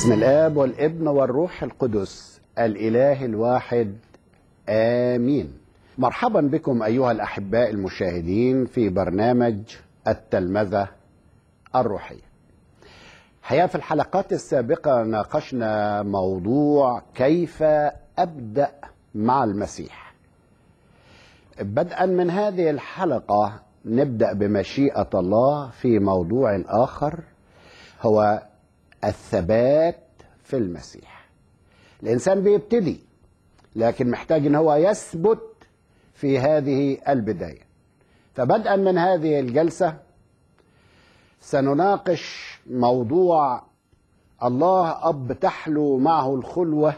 بسم الاب والابن والروح القدس الاله الواحد امين مرحبا بكم ايها الاحباء المشاهدين في برنامج التلمذه الروحيه الحقيقه في الحلقات السابقه ناقشنا موضوع كيف ابدا مع المسيح بدءا من هذه الحلقه نبدا بمشيئه الله في موضوع اخر هو الثبات في المسيح الانسان بيبتدي لكن محتاج ان هو يثبت في هذه البدايه فبدءا من هذه الجلسه سنناقش موضوع الله اب تحلو معه الخلوه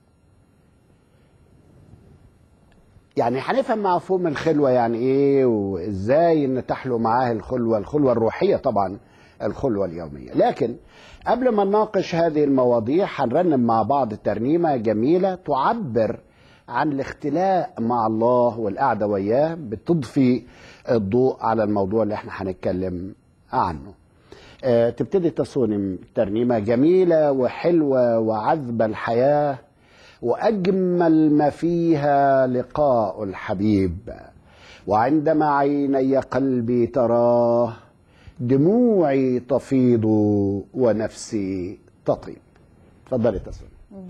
يعني هنفهم مفهوم الخلوه يعني ايه وازاي ان تحلو معاه الخلوه الخلوه الروحيه طبعا الخلوه اليوميه لكن قبل ما نناقش هذه المواضيع هنرنم مع بعض ترنيمه جميله تعبر عن الاختلاء مع الله والقعده وياه بتضفي الضوء على الموضوع اللي احنا هنتكلم عنه آه، تبتدي تصوني ترنيمه جميله وحلوه وعذبه الحياه واجمل ما فيها لقاء الحبيب وعندما عيني قلبي تراه دموعي تفيض ونفسي تطيب تفضلي تصوني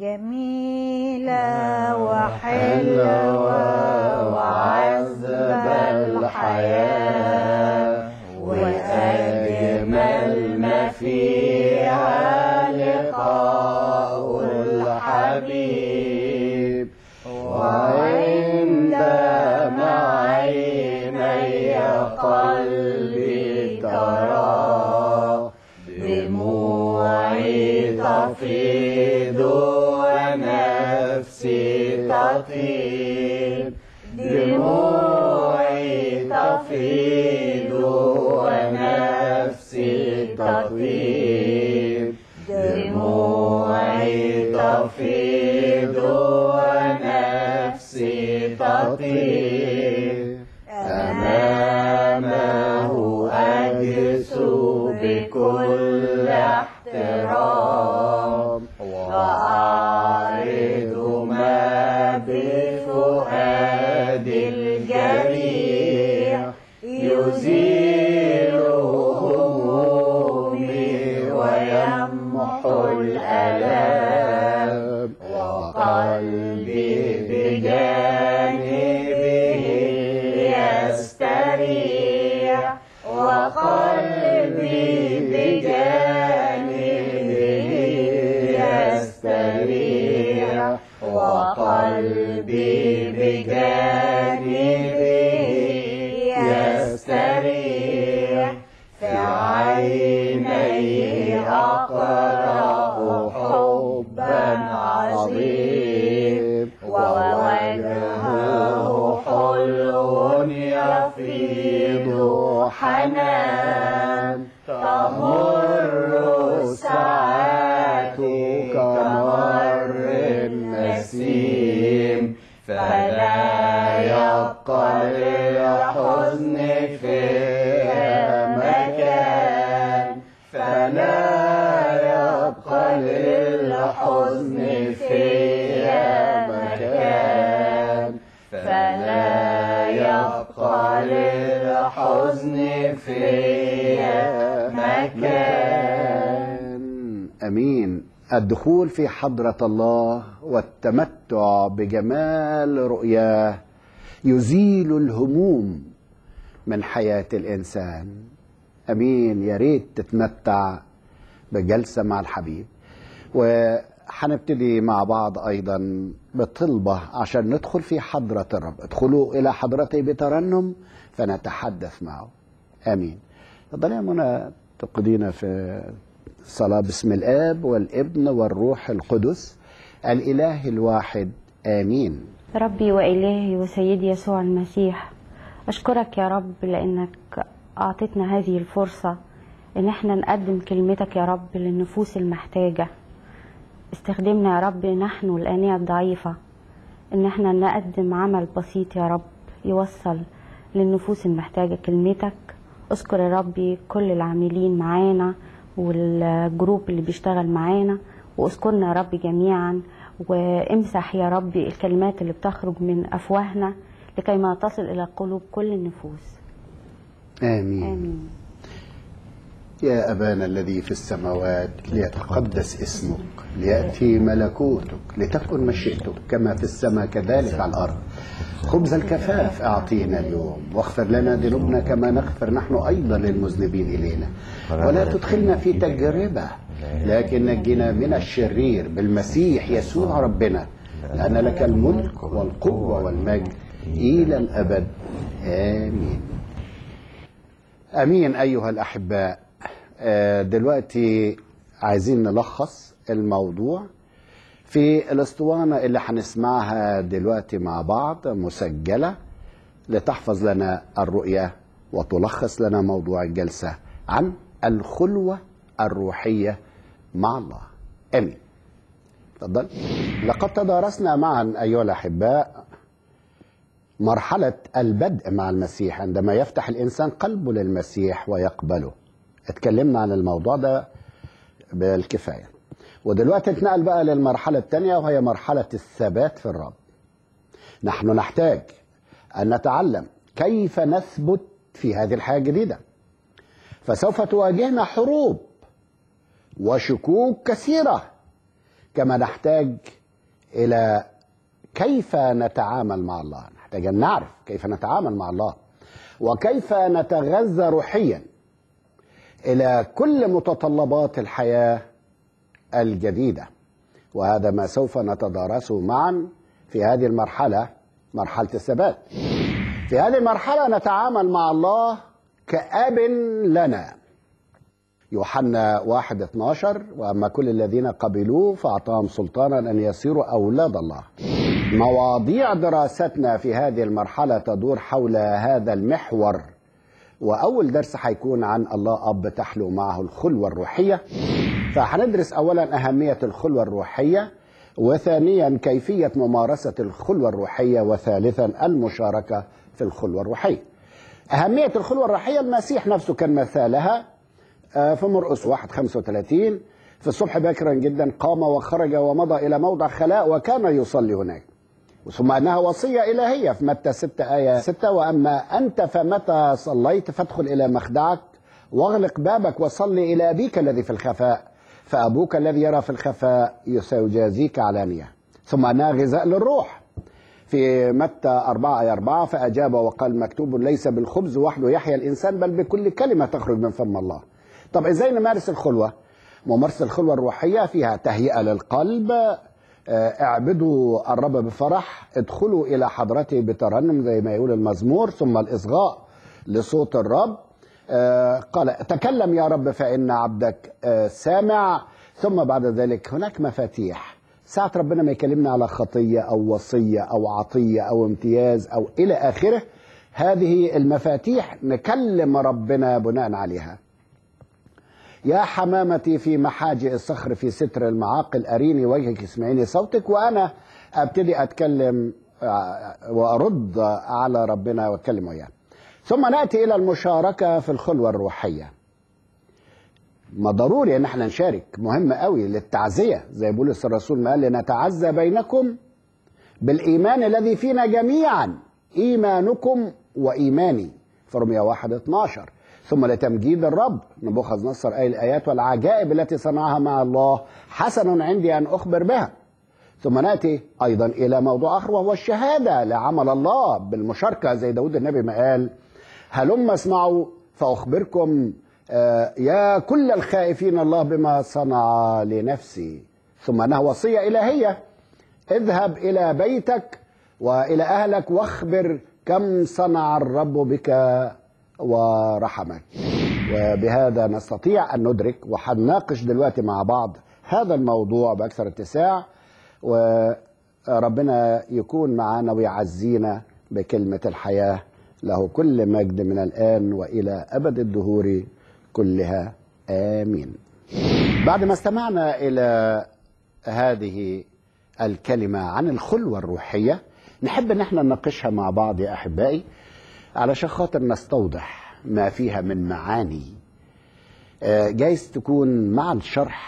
جميلة وحلوة وعذبة الحياة وأجمل ما فيها لقاء الحبيب وعندما عيني قلبي ترى دموعي تفيض ونفسي تطيب دموعي تفيض ونفسي تطيب دموعي تفيض ونفسي تطيب أمامه أجسو بكل احترام وأعرض ما بفؤاد الجريح يزيل همومي ويمحو الألام وقلبي بجانبه يستريح وقلبي بجانبه يستريح وقلبي بجانبه يستريح في عينيه أقرأ حبا عظيم ووجهه حلو يفيض حنان تمر الساعات كمر النسيم فلا يبقى للحزن فيها مكان فلا يبقى للحزن فيها مكان فلا يبقى للحزن فيها مكان امين الدخول في حضره الله والتمتع بجمال رؤياه يزيل الهموم من حياه الانسان امين يا ريت تتمتع بجلسه مع الحبيب وحنبتدي مع بعض ايضا بطلبه عشان ندخل في حضره الرب ادخلوا الى حضرته بترنم فنتحدث معه امين تفضلي يا منى تقودينا في الصلاه باسم الاب والابن والروح القدس الاله الواحد امين ربي وإلهي وسيدي يسوع المسيح أشكرك يا رب لأنك أعطتنا هذه الفرصة إن احنا نقدم كلمتك يا رب للنفوس المحتاجة استخدمنا يا رب نحن الآنية الضعيفة إن احنا نقدم عمل بسيط يا رب يوصل للنفوس المحتاجة كلمتك اذكر يا ربي كل العاملين معانا والجروب اللي بيشتغل معانا واذكرنا يا رب جميعا وامسح يا رب الكلمات اللي بتخرج من افواهنا لكي ما تصل الى قلوب كل النفوس آمين امين يا أبانا الذي في السماوات ليتقدس اسمك ليأتي ملكوتك لتكن مشيئتك كما في السماء كذلك على الأرض خبز الكفاف أعطينا اليوم واغفر لنا ذنوبنا كما نغفر نحن أيضا للمذنبين إلينا ولا تدخلنا في تجربة لكن نجنا من الشرير بالمسيح يسوع ربنا لأن لك الملك والقوة والمجد إلى الأبد آمين امين ايها الاحباء آه، دلوقتي عايزين نلخص الموضوع في الاسطوانه اللي هنسمعها دلوقتي مع بعض مسجله لتحفظ لنا الرؤيه وتلخص لنا موضوع الجلسه عن الخلوه الروحيه مع الله امين تفضل لقد تدارسنا معا ايها الاحباء مرحلة البدء مع المسيح عندما يفتح الإنسان قلبه للمسيح ويقبله اتكلمنا عن الموضوع ده بالكفاية ودلوقتي نتنقل بقى للمرحلة الثانية وهي مرحلة الثبات في الرب نحن نحتاج أن نتعلم كيف نثبت في هذه الحياة الجديدة فسوف تواجهنا حروب وشكوك كثيرة كما نحتاج إلى كيف نتعامل مع الله نحتاج أن نعرف كيف نتعامل مع الله وكيف نتغذى روحيا إلى كل متطلبات الحياة الجديدة وهذا ما سوف نتدارسه معا في هذه المرحلة مرحلة الثبات في هذه المرحلة نتعامل مع الله كأب لنا يوحنا واحد 12 وأما كل الذين قبلوه فأعطاهم سلطانا أن يصيروا أولاد الله مواضيع دراستنا في هذه المرحلة تدور حول هذا المحور وأول درس هيكون عن الله أب تحلو معه الخلوة الروحية فهندرس أولا أهمية الخلوة الروحية وثانيا كيفية ممارسة الخلوة الروحية وثالثا المشاركة في الخلوة الروحية أهمية الخلوة الروحية المسيح نفسه كان مثالها آه، في مرقس 1 35 في الصبح باكرا جدا قام وخرج ومضى إلى موضع خلاء وكان يصلي هناك ثم أنها وصية إلهية في متى 6 آية 6 وأما أنت فمتى صليت فادخل إلى مخدعك واغلق بابك وصلي إلى أبيك الذي في الخفاء فأبوك الذي يرى في الخفاء سيجازيك علانية ثم أنها غذاء للروح في متى 4 آية 4 فأجاب وقال مكتوب ليس بالخبز وحده يحيى الإنسان بل بكل كلمة تخرج من فم الله طب إزاي نمارس الخلوة ممارسة الخلوة الروحية فيها تهيئة للقلب آه، اعبدوا الرب بفرح ادخلوا إلى حضرته بترنم زي ما يقول المزمور ثم الإصغاء لصوت الرب آه، قال تكلم يا رب فإن عبدك آه، سامع ثم بعد ذلك هناك مفاتيح ساعة ربنا ما يكلمنا على خطية أو وصية أو عطية أو امتياز أو إلى آخره هذه المفاتيح نكلم ربنا بناء عليها يا حمامتي في محاجئ الصخر في ستر المعاقل أريني وجهك اسمعيني صوتك وأنا أبتدي أتكلم آه، وأرد على ربنا وأتكلم وياه ثم نأتي إلى المشاركة في الخلوة الروحية ما ضروري ان احنا نشارك مهم قوي للتعزية زي بولس الرسول ما قال لنتعزى بينكم بالإيمان الذي فينا جميعا إيمانكم وإيماني في رمية واحد 12 ثم لتمجيد الرب نبوخذ نصر أي الآيات والعجائب التي صنعها مع الله حسن عندي أن أخبر بها ثم نأتي أيضا إلى موضوع آخر وهو الشهادة لعمل الله بالمشاركة زي داود النبي ما قال هلم اسمعوا فأخبركم آه، يا كل الخائفين الله بما صنع لنفسي ثم أنها وصية إلهية اذهب إلى بيتك وإلى أهلك واخبر كم صنع الرب بك ورحمك وبهذا نستطيع أن ندرك وحنناقش دلوقتي مع بعض هذا الموضوع بأكثر اتساع وربنا يكون معنا ويعزينا بكلمة الحياة له كل مجد من الآن وإلى أبد الدهور كلها آمين بعد ما استمعنا إلى هذه الكلمة عن الخلوة الروحية نحب ان احنا نناقشها مع بعض يا احبائي علشان خاطر نستوضح ما فيها من معاني آه، جايز تكون مع الشرح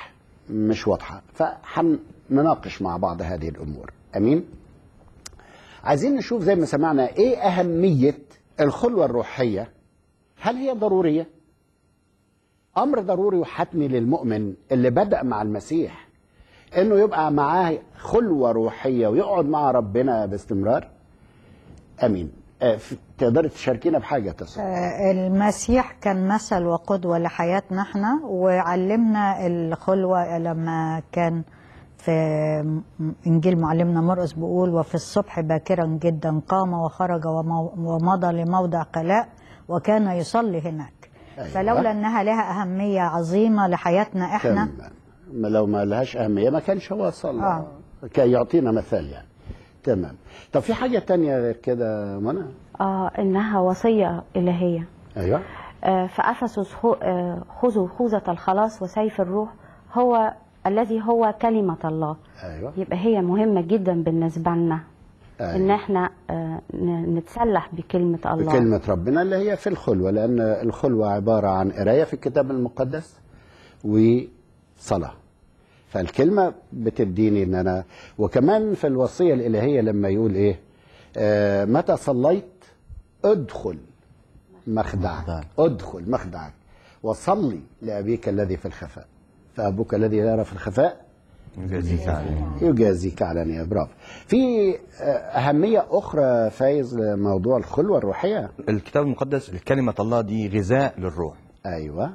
مش واضحه فهنناقش مع بعض هذه الامور امين عايزين نشوف زي ما سمعنا ايه اهميه الخلوه الروحيه هل هي ضروريه امر ضروري وحتمي للمؤمن اللي بدا مع المسيح انه يبقى معاه خلوه روحيه ويقعد مع ربنا باستمرار امين آه، ف- تقدري تشاركينا بحاجه تصل آه، المسيح كان مثل وقدوة لحياتنا احنا وعلمنا الخلوة لما كان في إنجيل معلمنا مرقس بيقول وفي الصبح باكرا جدا قام وخرج ومو- ومضى لموضع قلاء وكان يصلي هناك أيوة. فلولا أنها لها أهمية عظيمة لحياتنا احنا تمام ما لو ما لهاش اهميه ما كانش هو صلى آه. كان يعطينا مثال يعني تمام طب في حاجه تانية غير كده منى آه إنها وصية إلهية ايوه آه، في أفسس خو- آه، خذوا خوذة الخلاص وسيف الروح هو الذي هو كلمة الله ايوه يبقى هي مهمة جدا بالنسبة لنا إن أيوة. احنا آه، ن- نتسلح بكلمة الله بكلمة ربنا اللي هي في الخلوة لأن الخلوة عبارة عن قراية في الكتاب المقدس وصلاة فالكلمة بتديني ان انا وكمان في الوصية الالهية لما يقول ايه آه متى صليت ادخل مخدعك مخدعك. ادخل مخدعك وصلي لابيك الذي في الخفاء فابوك الذي لا يرى في الخفاء يجازيك عليه يجازيك علانية برافو في آه، أهمية أخرى فايز لموضوع الخلوة الروحية الكتاب المقدس كلمة الله دي غذاء للروح أيوة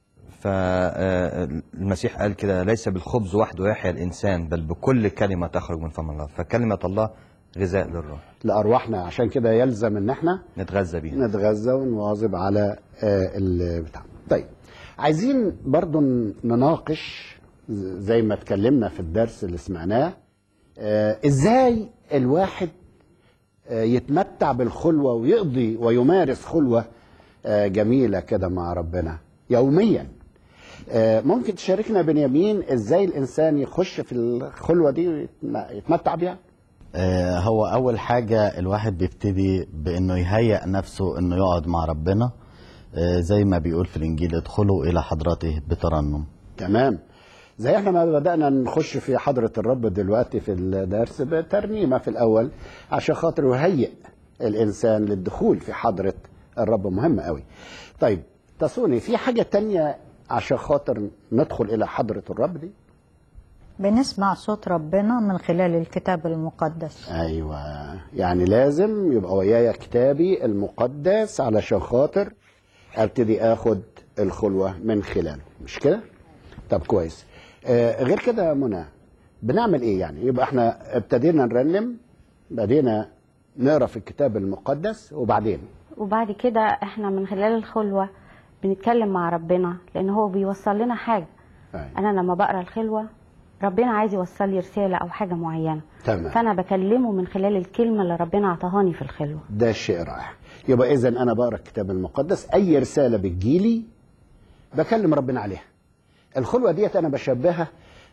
فالمسيح قال كده ليس بالخبز وحده يحيا الإنسان بل بكل كلمة تخرج من فم الله فكلمة الله غذاء للروح لأرواحنا عشان كده يلزم إن احنا نتغذى بيها نتغذى ونواظب على آه، البتاع طيب عايزين برضو نناقش ز- زي ما اتكلمنا في الدرس اللي سمعناه آه، ازاي الواحد آه، يتمتع بالخلوة ويقضي ويمارس خلوة آه، جميلة كده مع ربنا يوميا آه، ممكن تشاركنا بنيامين ازاي الانسان يخش في الخلوة دي ويتم- يتمتع بيها آه، هو اول حاجه الواحد بيبتدي بانه يهيئ نفسه انه يقعد مع ربنا آه، زي ما بيقول في الانجيل ادخلوا الى حضرته بترنم تمام زي احنا ما بدأنا نخش في حضرة الرب دلوقتي في الدرس بترنيمة في الأول عشان خاطر يهيئ الإنسان للدخول في حضرة الرب مهم قوي طيب تصوني في حاجة تانية عشان خاطر ندخل إلى حضرة الرب دي بنسمع صوت ربنا من خلال الكتاب المقدس أيوة يعني لازم يبقى ويايا كتابي المقدس علشان خاطر ابتدي اخد الخلوة من خلاله مش كده طب كويس آه غير كده يا منى بنعمل ايه يعني يبقى احنا ابتدينا نرنم بدينا نقرا في الكتاب المقدس وبعدين وبعد كده احنا من خلال الخلوة بنتكلم مع ربنا لأن هو بيوصل لنا حاجة أيوة. أنا لما بقرا الخلوة ربنا عايز يوصل لي رسالة أو حاجة معينة تمام فأنا بكلمه من خلال الكلمة اللي ربنا عطاهاني في الخلوة ده شيء رائع يبقى اذا انا بقرا الكتاب المقدس اي رساله بتجيلي بكلم ربنا عليها الخلوه ديت انا بشبهها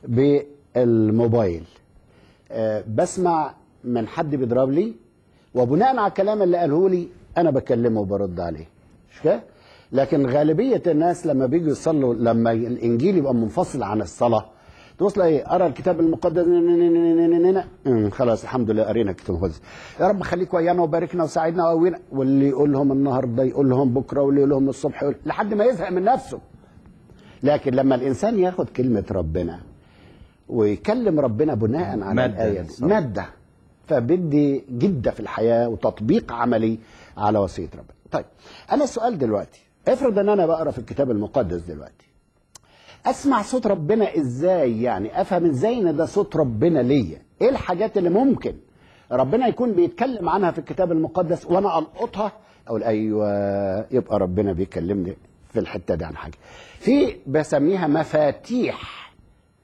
بالموبايل أه بسمع من حد بيضرب لي وبناء على الكلام اللي قاله لي انا بكلمه وبرد عليه مش كده لكن غالبيه الناس لما بيجوا يصلوا لما الانجيل يبقى منفصل عن الصلاه توصل ايه ارى الكتاب المقدس أمم، خلاص الحمد لله قرينا الكتاب المقدس يا رب خليك ويانا وباركنا وساعدنا وقوينا واللي يقول لهم النهارده يقول لهم بكره واللي يقول لهم الصبح يقول لحد ما يزهق من نفسه لكن لما الانسان ياخد كلمه ربنا ويكلم ربنا بناء على مادة الايه دي للصلاة. ماده فبدي جده في الحياه وتطبيق عملي على وصيه ربنا طيب انا السؤال دلوقتي افرض ان انا بقرا في الكتاب المقدس دلوقتي اسمع صوت ربنا ازاي يعني افهم ازاي ان ده صوت ربنا ليا ايه الحاجات اللي ممكن ربنا يكون بيتكلم عنها في الكتاب المقدس وانا القطها اقول ايوه يبقى ربنا بيكلمني في الحته دي عن حاجه في بسميها مفاتيح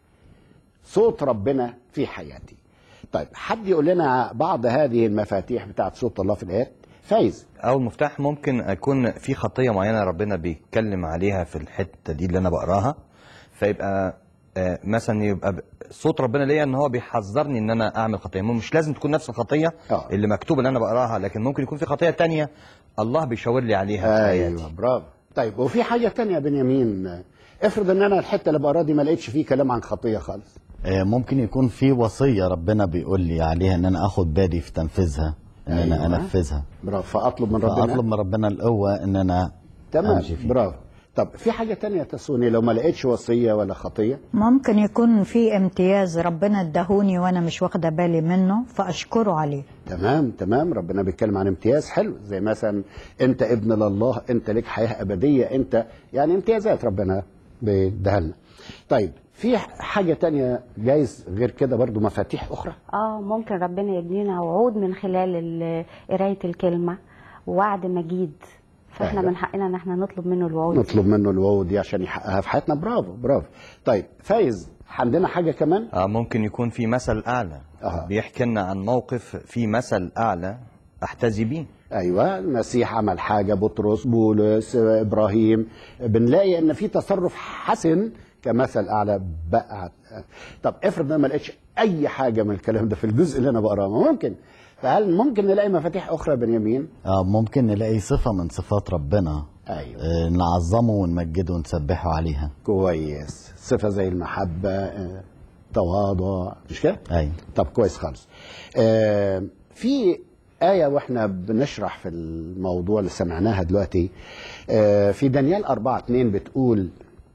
صوت ربنا في حياتي طيب حد يقول لنا بعض هذه المفاتيح بتاعت صوت الله في الايات فايز أول مفتاح ممكن أكون في خطية معينة ربنا بيتكلم عليها في الحتة دي اللي أنا بقراها فيبقى آه، مثلا يبقى ب- صوت ربنا ليا ان هو بيحذرني ان انا اعمل خطيه مش لازم تكون نفس الخطيه آه. اللي مكتوب اللي انا بقراها لكن ممكن يكون في خطيه تانية الله بيشاور لي عليها في حياتي ايوه برافو طيب وفي حاجه تانية يا بنيامين افرض ان انا الحته اللي بقراها دي ما لقيتش فيه كلام عن خطيه خالص آه، ممكن يكون في وصيه ربنا بيقول لي عليها ان انا اخد بالي في تنفيذها ان انا أيوة. انفذها برافو فاطلب من ربنا فاطلب من ربنا القوه ان انا تمام امشي فيها برافو طب في حاجه تانية تسوني لو ما لقيتش وصيه ولا خطيه ممكن يكون في امتياز ربنا ادهوني وانا مش واخده بالي منه فاشكره عليه تمام تمام ربنا بيتكلم عن امتياز حلو زي مثلا انت ابن لله انت لك حياه ابديه انت يعني امتيازات ربنا بيديها لنا طيب في حاجه تانية جايز غير كده برضو مفاتيح اخرى اه ممكن ربنا يدينا وعود من خلال ال- قرايه الكلمه ووعد مجيد فاحنا أيوة. من حقنا ان احنا نطلب منه الوعود دي. نطلب منه الوعود دي عشان يحققها في حياتنا برافو برافو طيب فايز عندنا حاجه كمان آه ممكن يكون في مثل اعلى أها. بيحكي لنا عن موقف في مثل اعلى احتذي بيه ايوه المسيح عمل حاجه بطرس بولس ابراهيم بنلاقي ان في تصرف حسن كمثل اعلى بقى طب افرض انا ما لقيتش اي حاجه من الكلام ده في الجزء اللي انا بقراه ما ممكن فهل ممكن نلاقي مفاتيح اخرى يا بنيامين آه، ممكن نلاقي صفه من صفات ربنا ايوه آه، نعظمه ونمجده ونسبحه عليها كويس صفه زي المحبه آه، تواضع مش كده ايوه طب كويس خالص آه في آية وإحنا بنشرح في الموضوع اللي سمعناها دلوقتي آه في دانيال 4 2 بتقول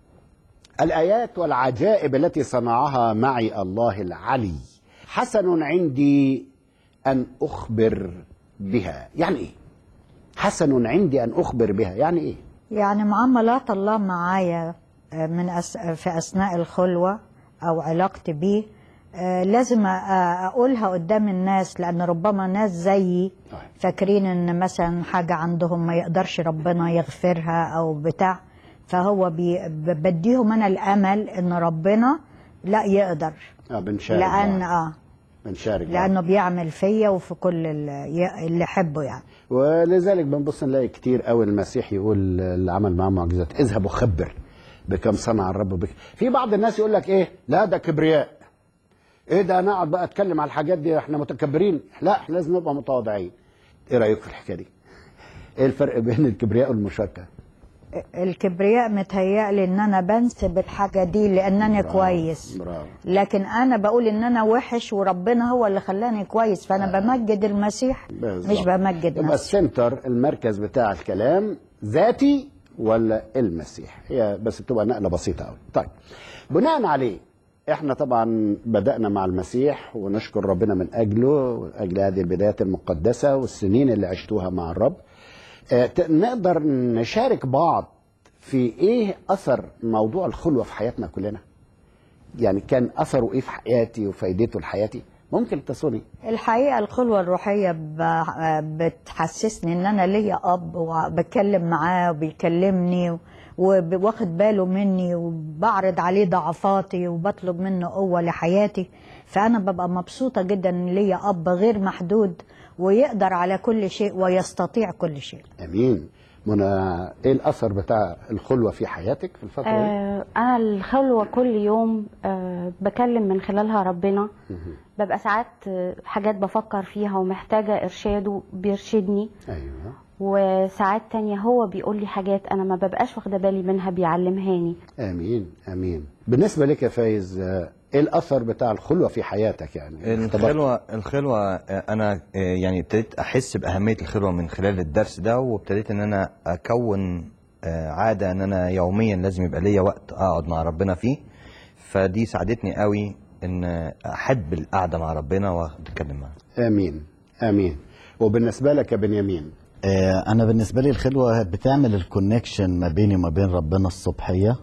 الآيات والعجائب التي صنعها معي الله العلي حسن عندي أن أخبر بها يعني إيه؟ حسن عندي أن أخبر بها يعني إيه؟ يعني معاملات الله معايا آه، من أس... في اثناء الخلوه او علاقتي بيه آه، لازم أ- اقولها قدام الناس لان ربما ناس زيي طيب. فاكرين ان مثلا حاجه عندهم ما يقدرش ربنا يغفرها او بتاع فهو بي... ب- بديهم انا الامل ان ربنا لا يقدر آه بنشارك لان بعض. اه بنشارك بعض. لانه بيعمل فيا وفي كل اللي, اللي يحبه يعني ولذلك بنبص نلاقي كتير قوي المسيح يقول اللي عمل معاه معجزات اذهب وخبر بكم صنع الرب بك في بعض الناس يقول لك ايه لا ده كبرياء ايه ده انا اقعد بقى اتكلم على الحاجات دي احنا متكبرين لا احنا لازم نبقى متواضعين ايه رايك في الحكايه دي ايه الفرق بين الكبرياء والمشاركه الكبرياء متهيألي ان انا بنسب الحاجه دي لانني برافو، كويس برافو لكن انا بقول ان انا وحش وربنا هو اللي خلاني كويس فانا بمجد المسيح بالظبط. مش بمجد يبقى نفسي السنتر المركز بتاع الكلام ذاتي ولا المسيح هي بس بتبقى نقله بسيطه قوي طيب بناء عليه احنا طبعا بدانا مع المسيح ونشكر ربنا من اجله واجل هذه البدايات المقدسه والسنين اللي عشتوها مع الرب آه، ت- نقدر نشارك بعض في ايه اثر موضوع الخلوه في حياتنا كلنا يعني كان اثره ايه في حياتي وفايدته لحياتي ممكن تصوني الحقيقه الخلوه الروحيه ب- بتحسسني ان انا ليا اب وبتكلم معاه وبيكلمني وواخد باله مني وبعرض عليه ضعفاتي وبطلب منه قوه لحياتي فانا ببقى مبسوطه جدا ان ليا اب غير محدود ويقدر على كل شيء ويستطيع كل شيء امين منى ايه الاثر بتاع الخلوه في حياتك في الفتره دي؟ آه انا الخلوه كل يوم آه بكلم من خلالها ربنا ببقى ساعات آه، حاجات بفكر فيها ومحتاجه ارشاده بيرشدني ايوه وساعات تانية هو بيقول لي حاجات انا ما ببقاش واخده بالي منها بيعلمهاني امين امين بالنسبه لك يا فايز آه، ايه الاثر بتاع الخلوه في حياتك يعني اختبرت- الخلوة الخلوة آه، أنا آه، يعني ابتديت أحس بأهمية الخلوة من خلال الدرس ده وابتديت إن أنا أكون آه، عادة إن أنا يوميا لازم يبقى ليا وقت أقعد مع ربنا فيه فدي ساعدتني قوي إن أحب القعدة مع ربنا وأتكلم معاه امين امين وبالنسبه لك يا بنيامين آه، انا بالنسبه لي الخلوه بتعمل الكونكشن ما بيني وما بين ربنا الصبحيه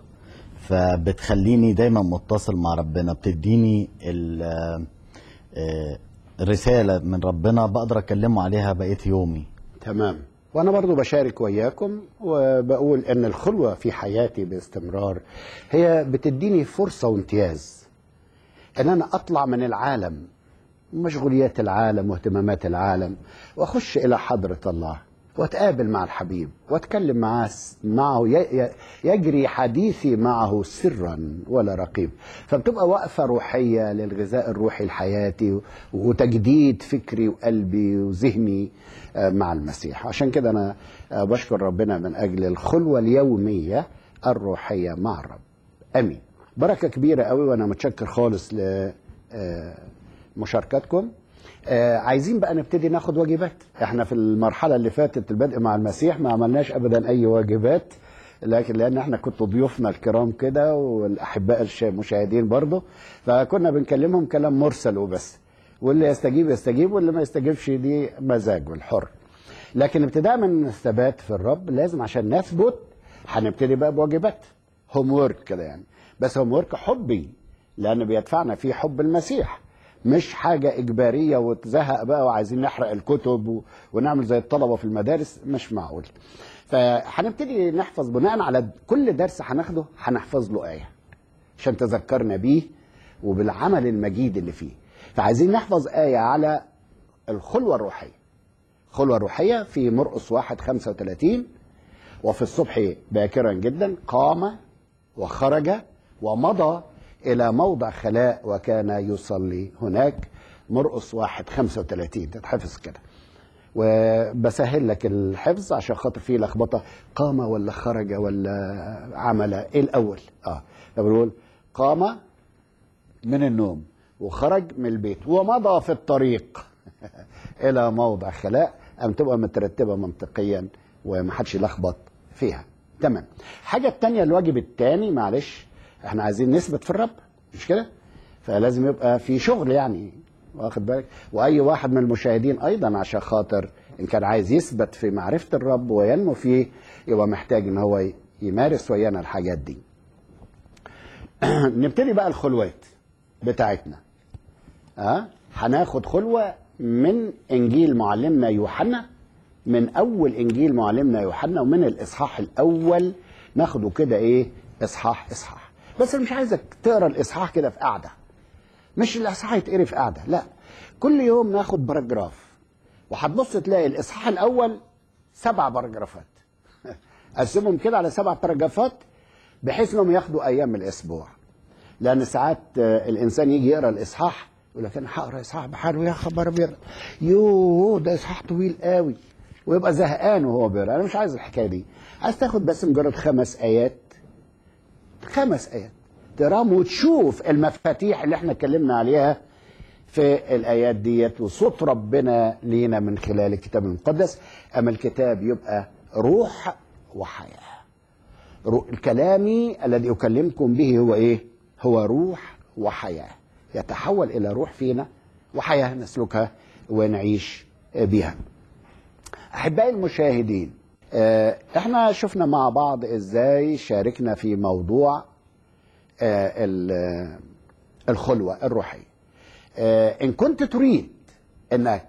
فبتخليني دايما متصل مع ربنا بتديني ال- آه، آه، رساله من ربنا بقدر اكلمه عليها بقيه يومي تمام وانا برضو بشارك وياكم وبقول ان الخلوه في حياتي باستمرار هي بتديني فرصه وامتياز ان انا اطلع من العالم مشغوليات العالم واهتمامات العالم واخش الى حضره الله واتقابل مع الحبيب واتكلم معاه س- معه ي- ي- يجري حديثي معه سرا ولا رقيب فبتبقى وقفه روحيه للغذاء الروحي لحياتي و- وتجديد فكري وقلبي وذهني آه، مع المسيح عشان كده انا آه، بشكر ربنا من اجل الخلوه اليوميه الروحيه مع الرب امين بركه كبيره قوي وانا متشكر خالص ل آه، مشاركتكم آه عايزين بقى نبتدي ناخد واجبات احنا في المرحله اللي فاتت البدء مع المسيح ما عملناش ابدا اي واجبات لكن لان احنا كنتوا ضيوفنا الكرام كده والاحباء الش- المشاهدين برضه فكنا بنكلمهم كلام مرسل وبس واللي يستجيب يستجيب واللي ما يستجيبش دي مزاجه الحر لكن ابتداء من الثبات في الرب لازم عشان نثبت هنبتدي بقى بواجبات هوم ورك كده يعني بس هوم ورك حبي لان بيدفعنا فيه حب المسيح مش حاجة إجبارية وتزهق بقى وعايزين نحرق الكتب و... ونعمل زي الطلبة في المدارس مش معقول فهنبتدي نحفظ بناء على كل درس هناخده هنحفظ له آية عشان تذكرنا بيه وبالعمل المجيد اللي فيه فعايزين نحفظ آية على الخلوة الروحية خلوة روحية في مرقس واحد خمسة وثلاثين وفي الصبح باكرا جدا قام وخرج ومضى إلى موضع خلاء وكان يصلي هناك مرقس واحد خمسة وثلاثين تتحفظ كده وبسهل لك الحفظ عشان خاطر فيه لخبطة قام ولا خرج ولا عمل ايه الأول اه فبنقول قام من النوم وخرج من البيت ومضى في الطريق الى موضع خلاء ام تبقى مترتبه منطقيا ومحدش يلخبط فيها تمام حاجه التانية الواجب التاني معلش احنا عايزين نثبت في الرب مش كده فلازم يبقى في شغل يعني واخد بالك واي واحد من المشاهدين ايضا عشان خاطر ان كان عايز يثبت في معرفه الرب وينمو فيه يبقى محتاج ان هو يمارس ويانا الحاجات دي نبتدي بقى الخلوات بتاعتنا ها هناخد خلوة من إنجيل معلمنا يوحنا من أول إنجيل معلمنا يوحنا ومن الإصحاح الأول ناخده كده إيه إصحاح إصحاح بس أنا مش عايزك تقرا الإصحاح كده في قعدة مش الإصحاح يتقري في قعدة لا كل يوم ناخد باراجراف وهتبص تلاقي الإصحاح الأول سبع باراجرافات قسمهم كده على سبع باراجرافات بحيث انهم ياخدوا ايام الاسبوع لان ساعات آه، الانسان يجي يقرا الاصحاح يقول لك انا هقرا اصحاح بحاله يا خبر بيقرا يوه ده اصحاح طويل قوي ويبقى زهقان وهو بيقرا انا مش عايز الحكايه دي عايز تاخد بس مجرد خمس ايات خمس ايات تقراهم وتشوف المفاتيح اللي احنا اتكلمنا عليها في الايات ديت وصوت ربنا لينا من خلال الكتاب المقدس اما الكتاب يبقى روح وحياه رو- كلامي الذي اكلمكم به هو ايه هو روح وحياه يتحول الى روح فينا وحياه نسلكها ونعيش بها احبائي المشاهدين آه، احنا شفنا مع بعض ازاي شاركنا في موضوع آه، ال- آه، الخلوه الروحيه آه، ان كنت تريد انك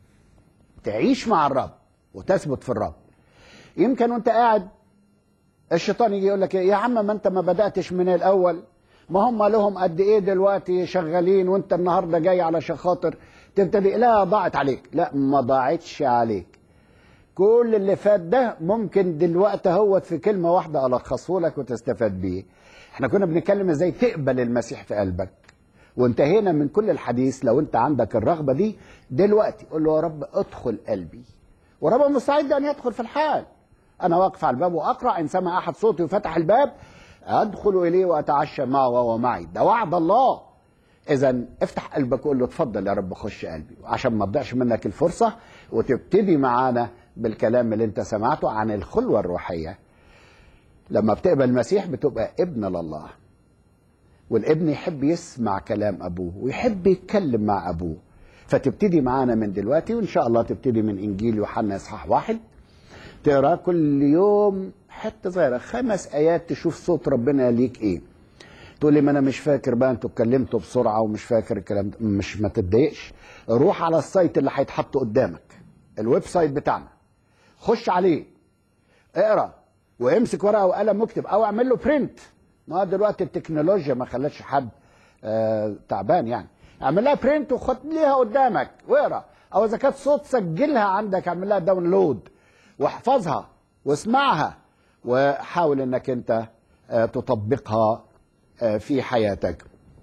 تعيش مع الرب وتثبت في الرب يمكن وانت قاعد الشيطان يجي يقول لك إيه، يا عم ما انت ما بداتش من الاول ما هم لهم قد ايه دلوقتي شغالين وانت النهارده جاي علشان خاطر تبتدي لا ضاعت عليك لا ما ضاعتش عليك كل اللي فات ده ممكن دلوقتي هو في كلمه واحده الخصه لك وتستفاد بيه احنا كنا بنتكلم ازاي تقبل المسيح في قلبك وانتهينا من كل الحديث لو انت عندك الرغبه دي دلوقتي قول له يا رب ادخل قلبي ورب مستعد ان يدخل في الحال انا واقف على الباب واقرا ان سمع احد صوتي وفتح الباب ادخل اليه واتعشى معه وهو معي ده وعد الله اذا افتح قلبك وقول له اتفضل يا رب خش قلبي عشان ما تضيعش منك الفرصه وتبتدي معانا بالكلام اللي انت سمعته عن الخلوه الروحيه لما بتقبل المسيح بتبقى ابن لله والابن يحب يسمع كلام ابوه ويحب يتكلم مع ابوه فتبتدي معانا من دلوقتي وان شاء الله تبتدي من انجيل يوحنا اصحاح واحد تقرا كل يوم حته صغيره خمس ايات تشوف صوت ربنا ليك ايه تقول لي ما انا مش فاكر بقى انتوا اتكلمتوا بسرعه ومش فاكر الكلام ده مش ما تتضايقش روح على السايت اللي هيتحط قدامك الويب سايت بتاعنا خش عليه اقرا وامسك ورقه وقلم واكتب او اعمل له برنت ما هو دلوقتي التكنولوجيا ما خلتش حد آه تعبان يعني اعمل لها برنت وخد ليها قدامك واقرا او اذا كانت صوت سجلها عندك اعمل لها داونلود واحفظها واسمعها وحاول انك انت آه، تطبقها آه، في حياتك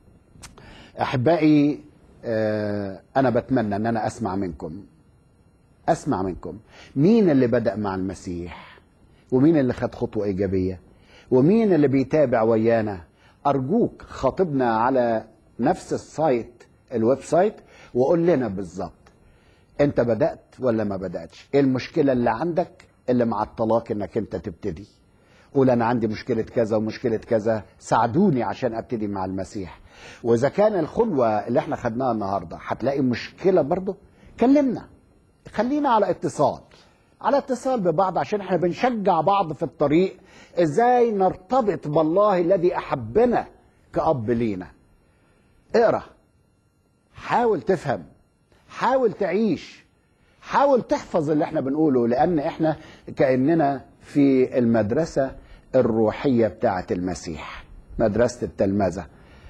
احبائي آه، انا بتمنى ان انا اسمع منكم اسمع منكم مين اللي بدا مع المسيح ومين اللي خد خطوه ايجابيه ومين اللي بيتابع ويانا ارجوك خاطبنا على نفس السايت الويب سايت وقول لنا بالظبط انت بدات ولا ما بداتش ايه المشكله اللي عندك اللي معطلاك انك انت تبتدي قول انا عندي مشكله كذا ومشكله كذا ساعدوني عشان ابتدي مع المسيح واذا كان الخلوه اللي احنا خدناها النهارده هتلاقي مشكله برضه كلمنا خلينا على اتصال على اتصال ببعض عشان احنا بنشجع بعض في الطريق ازاي نرتبط بالله الذي احبنا كأب لينا اقرا حاول تفهم حاول تعيش حاول تحفظ اللي احنا بنقوله لان احنا كاننا في المدرسه الروحيه بتاعه المسيح مدرسه التلمذه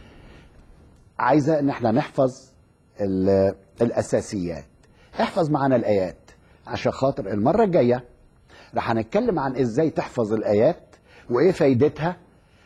عايزه ان احنا نحفظ ال- الاساسيات احفظ معانا الايات عشان خاطر المره الجايه رح هنتكلم عن ازاي تحفظ الايات وايه فايدتها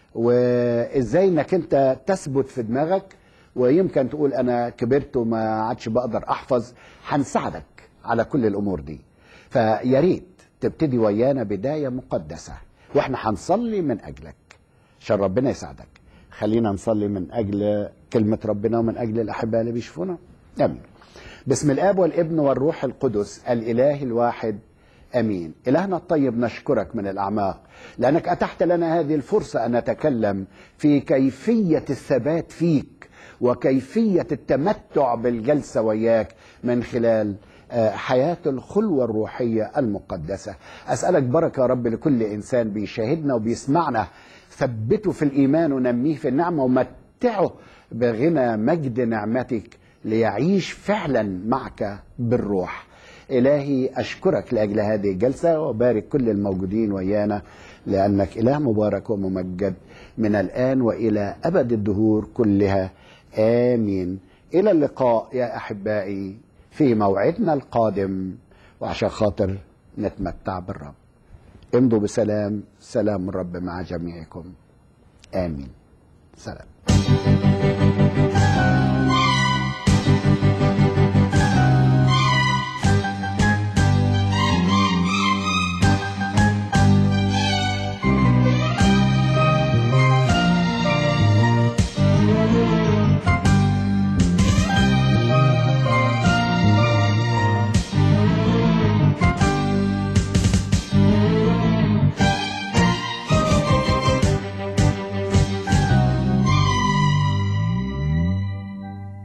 وازاي انك انت تثبت في دماغك ويمكن تقول انا كبرت وما عادش بقدر احفظ هنساعدك على كل الامور دي فيا ريت تبتدي ويانا بدايه مقدسه واحنا هنصلي من اجلك عشان ربنا يساعدك خلينا نصلي من اجل كلمه ربنا ومن اجل الاحباء اللي بيشوفونا امين باسم الاب والابن والروح القدس الاله الواحد امين الهنا الطيب نشكرك من الاعماق لانك اتحت لنا هذه الفرصه ان نتكلم في كيفيه الثبات فيك وكيفيه التمتع بالجلسه وياك من خلال آه، حياه الخلوه الروحيه المقدسه اسالك بركه يا رب لكل انسان بيشاهدنا وبيسمعنا ثبته في الايمان ونميه في النعمه ومتعه بغنى مجد نعمتك ليعيش فعلا معك بالروح إلهي أشكرك لأجل هذه الجلسة وبارك كل الموجودين ويانا لأنك إله مبارك وممجد من الآن وإلى أبد الدهور كلها آمين إلى اللقاء يا أحبائي في موعدنا القادم وعشان خاطر نتمتع بالرب امضوا بسلام سلام الرب مع جميعكم آمين سلام